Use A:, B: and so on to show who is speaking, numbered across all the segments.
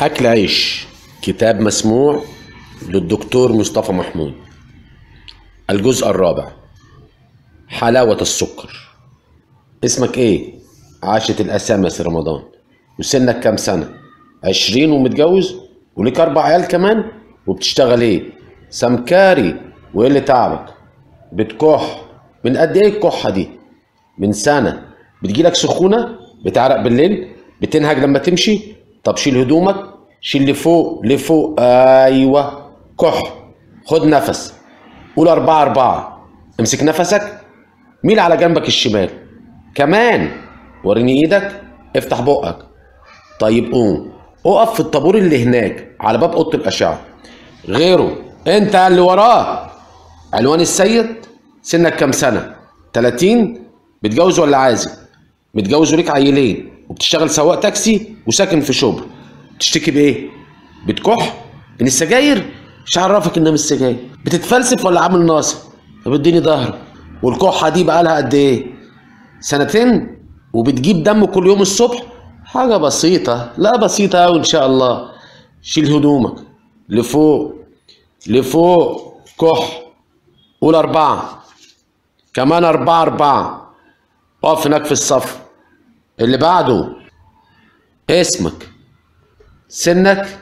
A: أكل عيش كتاب مسموع للدكتور مصطفى محمود الجزء الرابع حلاوة السكر اسمك ايه؟ عاشت الأسامي يا سي رمضان وسنك كام سنة؟ عشرين ومتجوز وليك أربع عيال كمان وبتشتغل ايه؟ سمكاري وايه اللي تعبك؟ بتكح من قد ايه الكحة دي؟ من سنة بتجيلك سخونة؟ بتعرق بالليل؟ بتنهج لما تمشي؟ طب شيل هدومك شيل لفوق لفوق ايوه كح خد نفس قول أربعة أربعة امسك نفسك ميل على جنبك الشمال كمان وريني ايدك افتح بقك طيب قوم اقف في الطابور اللي هناك على باب اوضه الاشعه غيره انت اللي وراه عنوان السيد سنك كام سنه 30 متجوز ولا عازب متجوز وليك عيلين وبتشتغل سواق تاكسي وساكن في شبرا بتشتكي بايه بتكح من السجاير مش عرفك انها من السجاير بتتفلسف ولا عامل ناصر طب اديني ظهرك والكحه دي بقالها قد ايه سنتين وبتجيب دم كل يوم الصبح حاجه بسيطه لا بسيطه قوي ان شاء الله شيل هدومك لفوق لفوق كح قول أربعة كمان أربعة أربعة اقف هناك في الصف اللي بعده اسمك سنك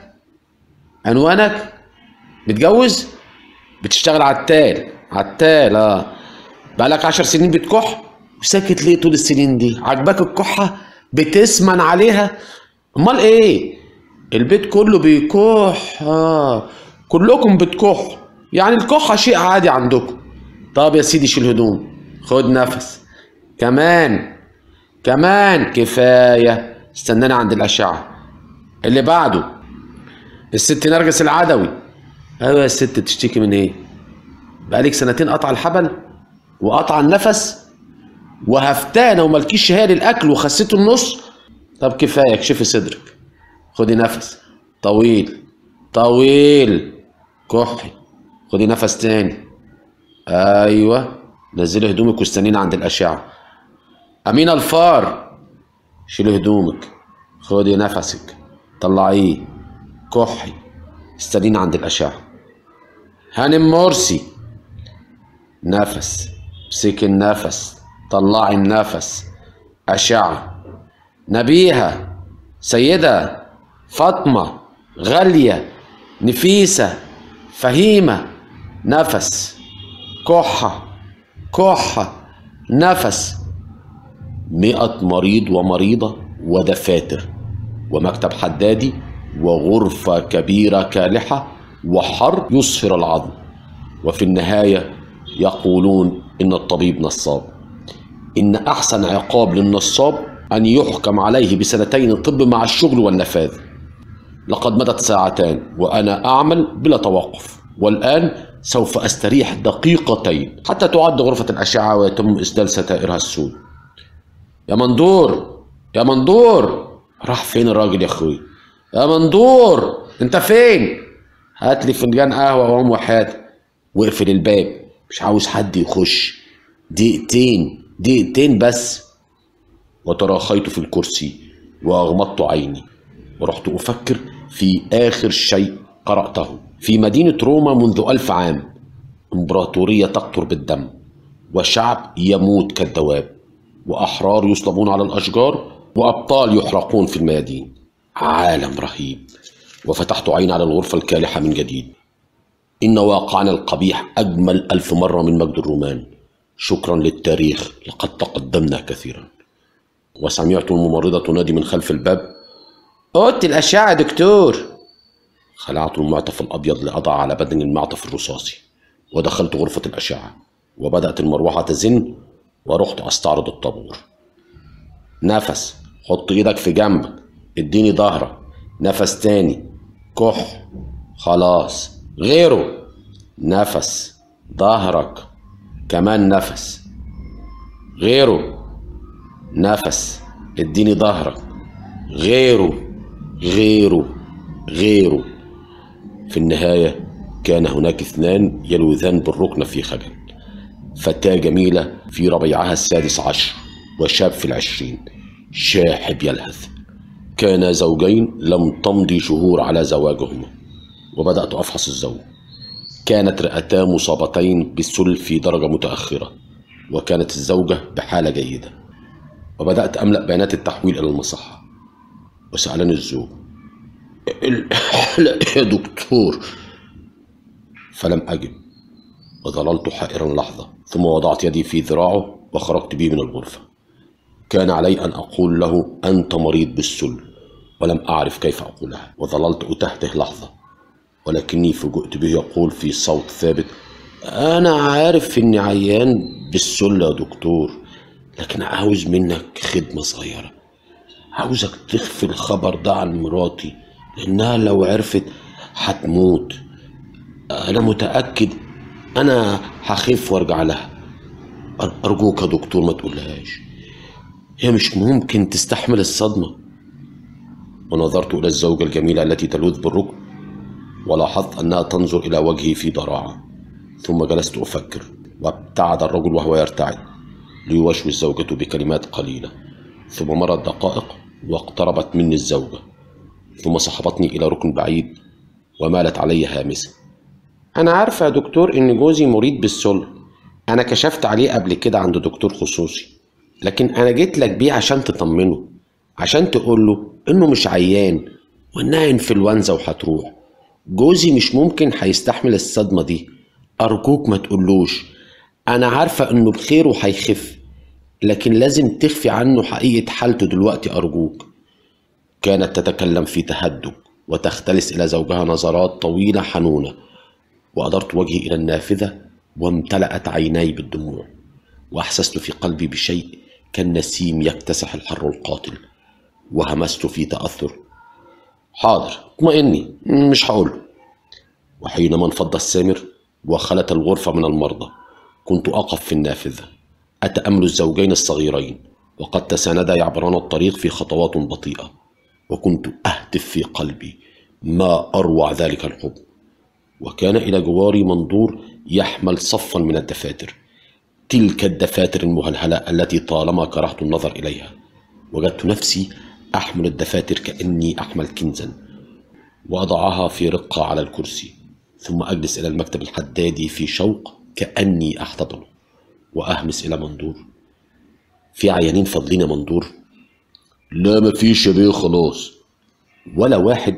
A: عنوانك متجوز بتشتغل عتال عتال اه بقالك عشر سنين بتكح وساكت ليه طول السنين دي عجباك الكحة بتسمن عليها امال ايه البيت كله بيكح اه كلكم بتكح يعني الكحة شيء عادي عندكم طب يا سيدي شيل هدوم خد نفس كمان كمان كفاية استناني عند الأشعة اللي بعده الست نرجس العدوي ايوه يا ست تشتكي من ايه بقالك سنتين قطع الحبل وقطع النفس وهفتانة وملكيش شهية للأكل وخسيته النص طب كفاية اكشفي صدرك خدي نفس طويل طويل كحي خدي نفس تاني ايوه نزلي هدومك واستنينا عند الأشعة أمينة الفار شيلي هدومك خدي نفسك طلعيه كحي استنينا عند الأشعة هانم مرسي نفس امسكي النفس طلعي النفس أشعة نبيهة سيدة فاطمة غالية نفيسة فهيمة نفس كحة كحة نفس مئة مريض ومريضة ودفاتر ومكتب حدادي وغرفة كبيرة كالحة وحر يصفر العظم وفي النهاية يقولون إن الطبيب نصاب إن أحسن عقاب للنصاب أن يحكم عليه بسنتين طب مع الشغل والنفاذ لقد مضت ساعتان وأنا أعمل بلا توقف والآن سوف أستريح دقيقتين حتى تعد غرفة الأشعة ويتم إسدال ستائرها السود يا مندور يا مندور راح فين الراجل يا أخوي يا مندور أنت فين هات لي فنجان قهوة وقوم وحياتك واقفل الباب مش عاوز حد يخش دقيقتين دقيقتين بس وتراخيت في الكرسي وأغمضت عيني ورحت أفكر في آخر شيء قرأته في مدينة روما منذ ألف عام إمبراطورية تقطر بالدم وشعب يموت كالدواب وأحرار يصلبون على الأشجار وأبطال يحرقون في الميادين عالم رهيب وفتحت عيني على الغرفة الكالحة من جديد إن واقعنا القبيح أجمل ألف مرة من مجد الرومان شكرا للتاريخ لقد تقدمنا كثيرا وسمعت الممرضة تنادي من خلف الباب أوضة الأشعة دكتور خلعت المعطف الأبيض لأضع على بدن المعطف الرصاصي ودخلت غرفة الأشعة وبدأت المروحة تزن ورحت أستعرض الطابور نفس حط إيدك في جنبك اديني ظهرك نفس تاني كح خلاص غيره نفس ظهرك كمان نفس غيره نفس اديني ظهرك غيره غيره غيره في النهاية كان هناك اثنان يلوذان بالركن في خجل فتاة جميلة في ربيعها السادس عشر وشاب في العشرين شاحب يلهث كانا زوجين لم تمضي شهور على زواجهما وبدأت أفحص الزوج كانت رئتا مصابتين بالسل في درجة متأخرة وكانت الزوجة بحالة جيدة وبدأت أملأ بيانات التحويل إلى المصحة وسألني الزوج الحلق يا دكتور فلم أجب وظللت حائرا لحظة ثم وضعت يدي في ذراعه وخرجت به من الغرفة كان علي أن أقول له أنت مريض بالسل ولم أعرف كيف أقولها وظللت أتهته لحظة ولكني فوجئت به يقول في صوت ثابت أنا عارف إني عيان بالسل يا دكتور لكن عاوز منك خدمة صغيرة عاوزك تخفي الخبر ده عن مراتي لأنها لو عرفت هتموت أنا متأكد أنا هخف وأرجع لها أر- أرجوك يا دكتور ما تقولهاش هي مش ممكن تستحمل الصدمة ونظرت إلى الزوجة الجميلة التي تلوذ بالركن ولاحظت أنها تنظر إلى وجهي في ضراعة ثم جلست أفكر وابتعد الرجل وهو يرتعد ليوشوش زوجته بكلمات قليلة ثم مرت دقائق واقتربت مني الزوجة ثم صحبتني إلى ركن بعيد ومالت علي هامسة أنا عارفة يا دكتور إن جوزي مريض بالسل أنا كشفت عليه قبل كده عند دكتور خصوصي لكن أنا جيت لك بيه عشان تطمنه عشان تقول له إنه مش عيان وإنها إنفلونزا وهتروح جوزي مش ممكن هيستحمل الصدمة دي أرجوك ما تقولوش أنا عارفة إنه بخير وهيخف لكن لازم تخفي عنه حقيقة حالته دلوقتي أرجوك كانت تتكلم في تهدد وتختلس إلى زوجها نظرات طويلة حنونة وأدرت وجهي إلى النافذة وامتلأت عيناي بالدموع وأحسست في قلبي بشيء كالنسيم يكتسح الحر القاتل وهمست في تأثر حاضر اطمئني مش هقوله وحينما انفض السامر وخلت الغرفة من المرضى كنت أقف في النافذة أتأمل الزوجين الصغيرين وقد تساندا يعبران الطريق في خطوات بطيئة وكنت أهتف في قلبي ما أروع ذلك الحب وكان إلى جواري منظور يحمل صفا من الدفاتر تلك الدفاتر المهلهلة التي طالما كرهت النظر إليها وجدت نفسي أحمل الدفاتر كأني أحمل كنزا وأضعها في رقة على الكرسي ثم أجلس إلى المكتب الحدادي في شوق كأني أحتضنه وأهمس إلى منظور في عيانين فاضلين يا منظور لا مفيش يا بيه خلاص ولا واحد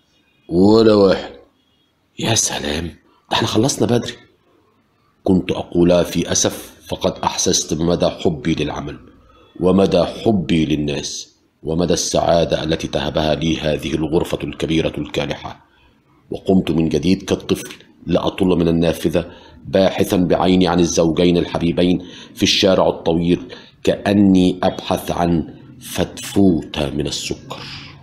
A: ولا واحد يا سلام ده احنا خلصنا بدري كنت أقولها في أسف فقد أحسست بمدى حبي للعمل ومدى حبي للناس ومدى السعادة التي تهبها لي هذه الغرفة الكبيرة الكالحة وقمت من جديد كالطفل لأطل من النافذة باحثا بعيني عن الزوجين الحبيبين في الشارع الطويل كأني أبحث عن فتفوتة من السكر